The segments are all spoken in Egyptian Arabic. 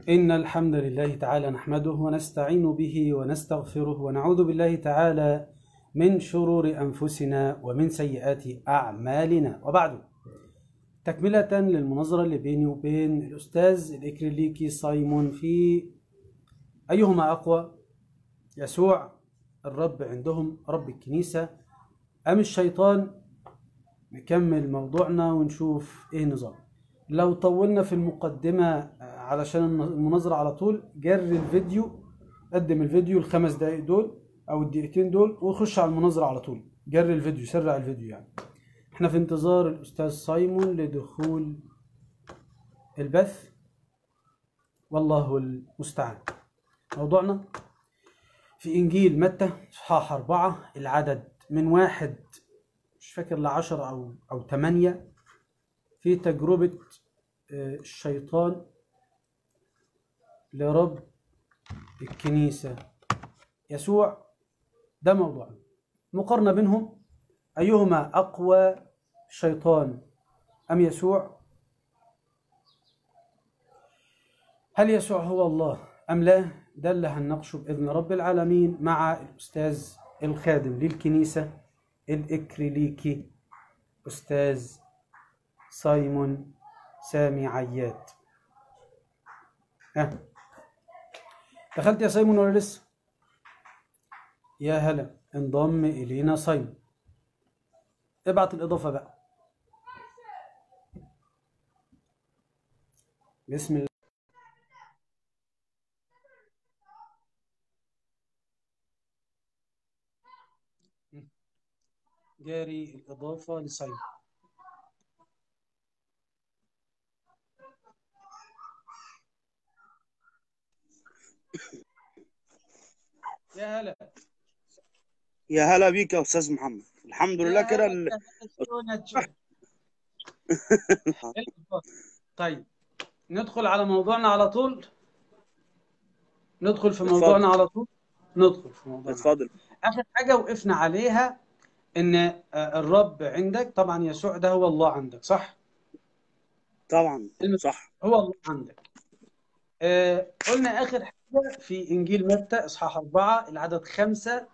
إن الحمد لله تعالى نحمده ونستعين به ونستغفره ونعوذ بالله تعالى من شرور أنفسنا ومن سيئات أعمالنا وبعد تكملة للمناظرة اللي بيني وبين الأستاذ الإكريليكي سايمون في أيهما أقوى يسوع الرب عندهم رب الكنيسة أم الشيطان نكمل موضوعنا ونشوف إيه نظام لو طولنا في المقدمة علشان المناظرة على طول جري الفيديو قدم الفيديو الخمس دقايق دول أو الدقيقتين دول وخش على المناظرة على طول جري الفيديو سرع الفيديو يعني احنا في انتظار الأستاذ سايمون لدخول البث والله المستعان موضوعنا في إنجيل متى إصحاح أربعة العدد من واحد مش فاكر لعشرة أو أو ثمانية في تجربة الشيطان لرب الكنيسة يسوع ده موضوعنا مقارنة بينهم أيهما أقوى الشيطان أم يسوع هل يسوع هو الله أم لا ده اللي هنناقشه بإذن رب العالمين مع الأستاذ الخادم للكنيسة الإكريليكي أستاذ سايمون سامي عياد ها دخلت يا سايمون ولا لسه يا هلا انضم إلينا سايمون ابعت الإضافة بقى بسم الله جاري الإضافة لسايمون يا هلا يا هلا بيك يا استاذ محمد الحمد لله كده ال... طيب ندخل على موضوعنا على طول ندخل في موضوعنا على طول ندخل في موضوعنا اتفضل اخر حاجه وقفنا عليها ان الرب عندك طبعا يسوع ده هو الله عندك صح طبعا صح هو الله عندك آه قلنا اخر حاجه في انجيل متى اصحاح أربعة العدد خمسة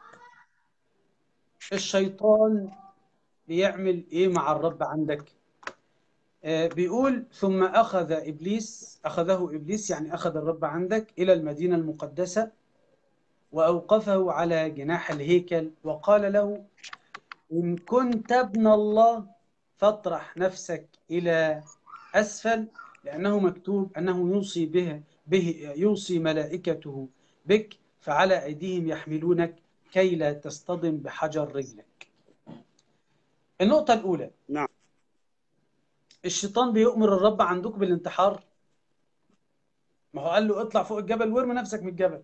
الشيطان بيعمل ايه مع الرب عندك آه بيقول ثم اخذ ابليس اخذه ابليس يعني اخذ الرب عندك الى المدينه المقدسه واوقفه على جناح الهيكل وقال له ان كنت ابن الله فاطرح نفسك الى اسفل لانه مكتوب انه يوصي به به يوصي ملائكته بك فعلى ايديهم يحملونك كي لا تصطدم بحجر رجلك. النقطة الأولى نعم الشيطان بيؤمر الرب عندكم بالانتحار ما هو قال له اطلع فوق الجبل وارمي نفسك من الجبل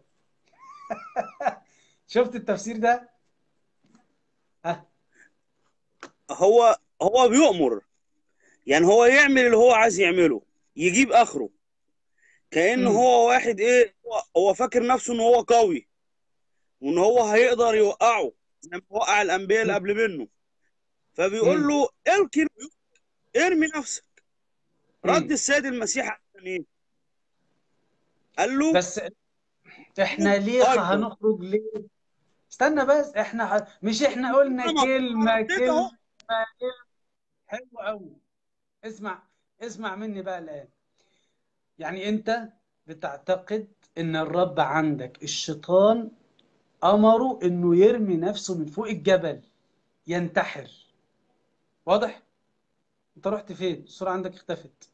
شفت التفسير ده؟ ها هو هو بيؤمر يعني هو يعمل اللي هو عايز يعمله يجيب اخره كأن مم. هو واحد ايه هو- هو فاكر نفسه ان هو قوي وان هو هيقدر يوقعه زي ما وقع الانبياء اللي مم. قبل منه فبيقول مم. له القي ارمي نفسك رد مم. السيد المسيح عشان ايه قال له بس احنا ليه طيب. هنخرج ليه؟ استنى بس احنا ه... مش احنا قلنا أنا كلمة رديت كلمة أهو. كلمة حلو قوي اسمع اسمع مني بقى الآن يعني انت بتعتقد ان الرب عندك الشيطان امره انه يرمي نفسه من فوق الجبل ينتحر واضح انت رحت فين الصورة عندك اختفت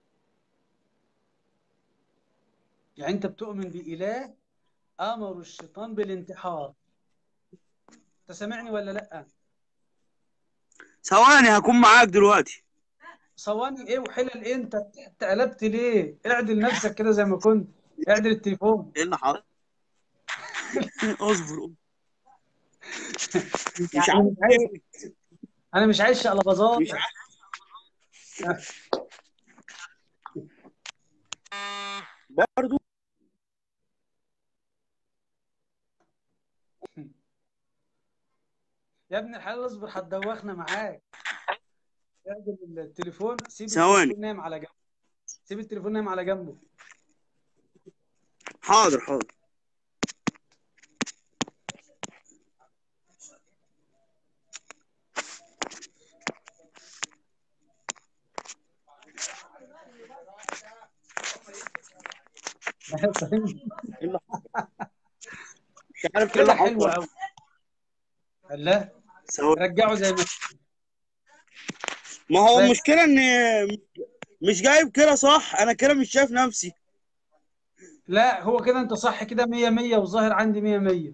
يعني انت بتؤمن بإله امر الشيطان بالانتحار انت سامعني ولا لا ثواني هكون معاك دلوقتي صواني ايه وحلل ايه انت انت قلبت ليه اعدل نفسك كده زي ما كنت اعدل التليفون ايه اللي حصل اصبر مش يعني عارف مش عايز انا مش عايز شقلباظات مش عارف برضو يا ابن الحلال اصبر هتدوخنا معاك اعدل التليفون سيب ثواني. التليفون نايم على جنبه سيب التليفون نايم على جنبه حاضر حاضر إيه اللي حصل؟ مش عارف ايه كده اللي حلو حصل قوي لا سوا- رجعه زي ما ما هو بس. المشكلة ان مش جايب كده صح انا كده مش شايف نفسي لا هو كده انت صح كده 100 100 وظاهر عندي 100 100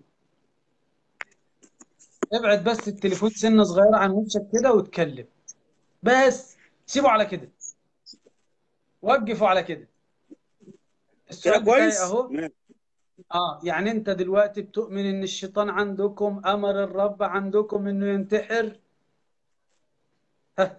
ابعد بس التليفون سنه صغيره عن وشك كده واتكلم بس سيبه على كده وقفه على كده كده السؤال بتاعي كويس اهو ماشي. اه يعني انت دلوقتي بتؤمن ان الشيطان عندكم امر الرب عندكم انه ينتحر ها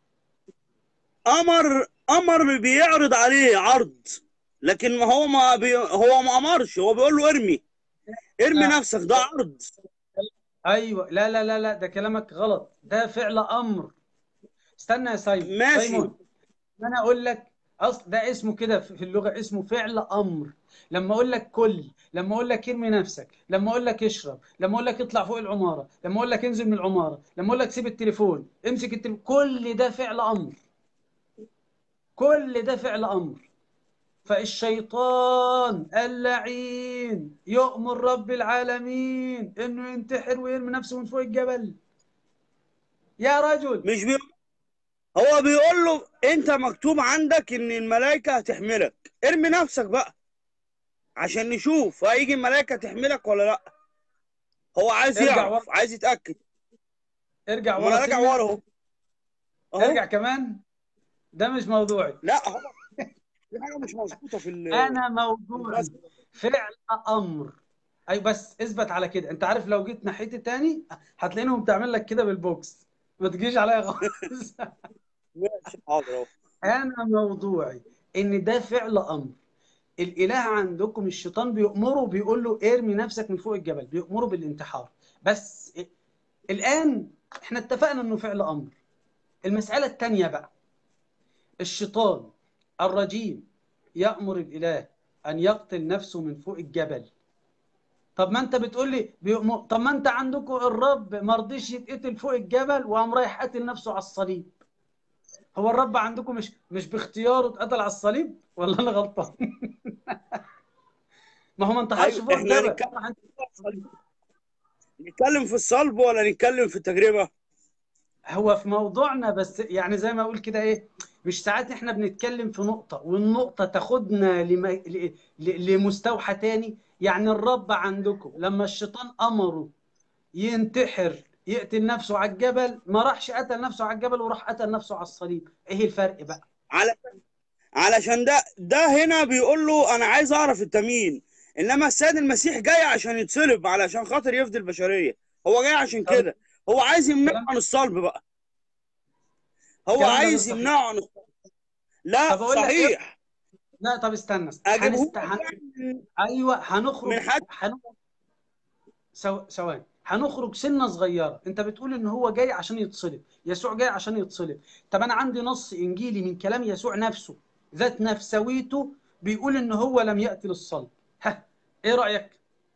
امر امر بيعرض عليه عرض لكن ما هو ما بي... هو ما امرش هو بيقول له ارمي ارمي لا. نفسك ده عرض ايوه لا لا لا لا ده كلامك غلط ده فعل امر استنى يا سايمون ماشي. سايمون انا اقول لك اصل ده اسمه كده في اللغه اسمه فعل امر لما اقول لك كل لما اقول لك ارمي نفسك لما اقول لك اشرب لما اقول لك اطلع فوق العماره لما اقول لك انزل من العماره لما اقول لك سيب التليفون امسك التليفون كل ده فعل امر كل ده فعل امر فالشيطان اللعين يؤمر رب العالمين انه ينتحر ويرمي نفسه من فوق الجبل يا رجل مش بي... هو بيقول له انت مكتوب عندك ان الملائكه هتحملك ارمي نفسك بقى عشان نشوف هيجي الملائكه تحملك ولا لا هو عايز ارجع يعرف عايز يتاكد ارجع ما ورا انا راجع سنة. ورا اهو أهو. ارجع كمان ده مش موضوعي لا هو في حاجه مش مظبوطه في ال... انا موضوعي فعل امر اي بس اثبت على كده انت عارف لو جيت ناحيتي تاني هتلاقيهم بتعمل لك كده بالبوكس ما تجيش عليا خالص ماشي حاضر اهو انا موضوعي ان ده فعل امر الاله عندكم الشيطان بيأمره بيقول له ارمي نفسك من فوق الجبل بيأمره بالانتحار بس الان احنا اتفقنا انه فعل امر المسألة التانية بقى الشيطان الرجيم يأمر الإله أن يقتل نفسه من فوق الجبل طب ما أنت بتقول لي بيؤمر طب ما أنت عندكم الرب ما رضيش يتقتل فوق الجبل وقام رايح قاتل نفسه على الصليب هو الرب عندكم مش مش باختياره اتقتل على الصليب ولا أنا غلطان؟ ما هو ما انتحرش أيوة، فوق إحنا الجبل هنتكلم- نتكلم في الصلب ولا نتكلم في التجربه هو في موضوعنا بس يعني زي ما اقول كده ايه مش ساعات احنا بنتكلم في نقطة والنقطة تاخدنا لم... ل... ل... لمستوحى تاني يعني الرب عندكم لما الشيطان امره ينتحر يقتل نفسه على الجبل ما راحش قتل نفسه على الجبل وراح قتل نفسه على الصليب ايه الفرق بقى على علشان ده ده هنا بيقول له انا عايز اعرف انت مين انما السيد المسيح جاي عشان يتصلب علشان خاطر يفدي البشريه هو جاي عشان طب- كده هو عايز يمنعه عن الصلب بقى هو الكلام ده عايز مش صحيح. يمنعه عن الصلب لا طب أقول لك إيه؟ صحيح لا طب استنى اجيبه هنست... هن... ايوه هنخرج من حد هنخرج سو... ثواني هنخرج سنه صغيره انت بتقول ان هو جاي عشان يتصلب يسوع جاي عشان يتصلب طب انا عندي نص انجيلي من كلام يسوع نفسه ذات نفسويته بيقول ان هو لم ياتي للصلب ها ايه رايك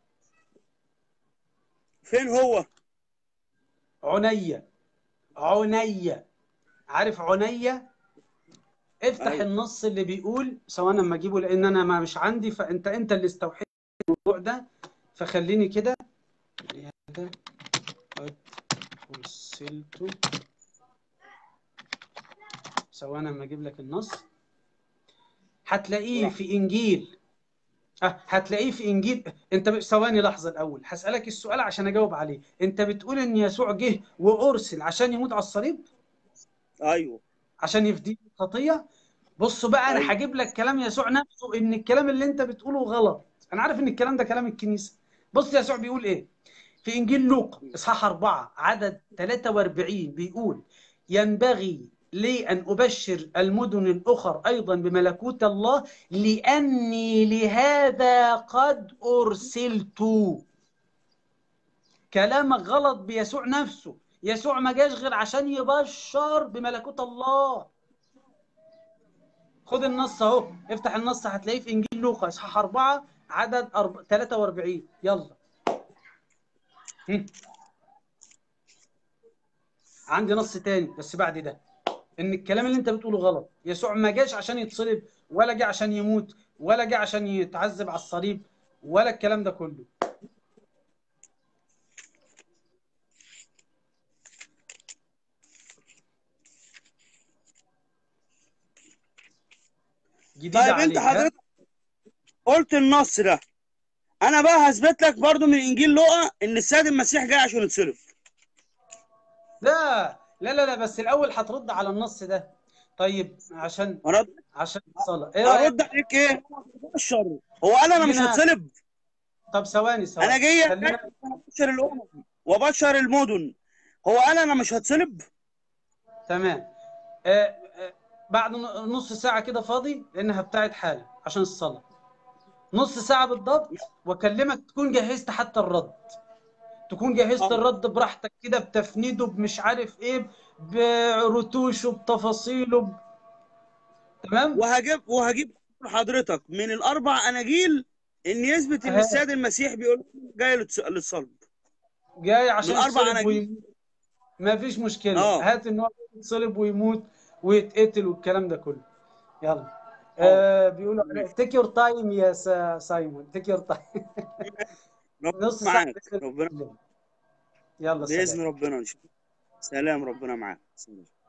فين هو عنية عنية عارف عنية افتح أيوة. النص اللي بيقول سواء لما اجيبه لان انا ما مش عندي فانت انت اللي استوحيت الموضوع ده فخليني كده هذا قد ارسلت سواء لما اجيب لك النص هتلاقيه في انجيل أه هتلاقيه في انجيل انت ب- ثواني لحظه الاول هسالك السؤال عشان اجاوب عليه انت بتقول ان يسوع جه وارسل عشان يموت على الصليب ايوه عشان يفدي الخطيه بصوا بقى انا أيوة. هجيب لك كلام يسوع نفسه ان الكلام اللي انت بتقوله غلط انا عارف ان الكلام ده كلام الكنيسه بص يسوع بيقول ايه في انجيل لوقا اصحاح 4 عدد 43 بيقول ينبغي لي ان ابشر المدن الاخر ايضا بملكوت الله لاني لهذا قد ارسلت كلامك غلط بيسوع نفسه يسوع ما جاش غير عشان يبشر بملكوت الله خد النص اهو افتح النص هتلاقيه في انجيل لوقا اصحاح 4 عدد أرب... 43 يلا هم. عندي نص تاني بس بعد ده ان الكلام اللي انت بتقوله غلط يسوع ما جاش عشان يتصلب ولا جه عشان يموت ولا جه عشان يتعذب على الصليب ولا الكلام ده كله جديدة طيب انت عليك ها؟ حضرتك قلت النص ده انا بقى هثبت لك برضو من انجيل لوقا ان السيد المسيح جاي عشان يتصلب لا لا لا لا بس الاول هترد على النص ده طيب عشان ارد عشان الصلاة ايه رأيك ارد عليك ايه هو بشر هو قال انا مش خلينا- هتصلب طب ثواني ثواني انا جاي خلينا ابشر الامم وبشر المدن هو قال انا مش هتصلب تمام آه آه بعد ن- نص ساعة كده فاضي لأنها بتاعت حالة عشان الصلاة نص ساعة بالضبط وأكلمك تكون جهزت حتى الرد تكون جهزت آه. الرد براحتك كده بتفنيده بمش عارف إيه برتوشه بتفاصيله ب... تمام وهجيب وهجيب حضرتك من الاربع اناجيل ان يثبت ان أها. السيد المسيح بيقول جاي للص- للصلب جاي عشان من أربع يتصلب أناجيل. ويموت ما فيش مشكلة آه. هات إن هو يتصلب ويموت ويتقتل والكلام ده كله يلا آه بيقولوا تيك يور تايم يا سا- سايمون تيك يور تايم ربنا نص ساعة معاك بإذن ربنا الله. يلا سلام باذن ربنا ان شاء الله سلام ربنا معاك سلام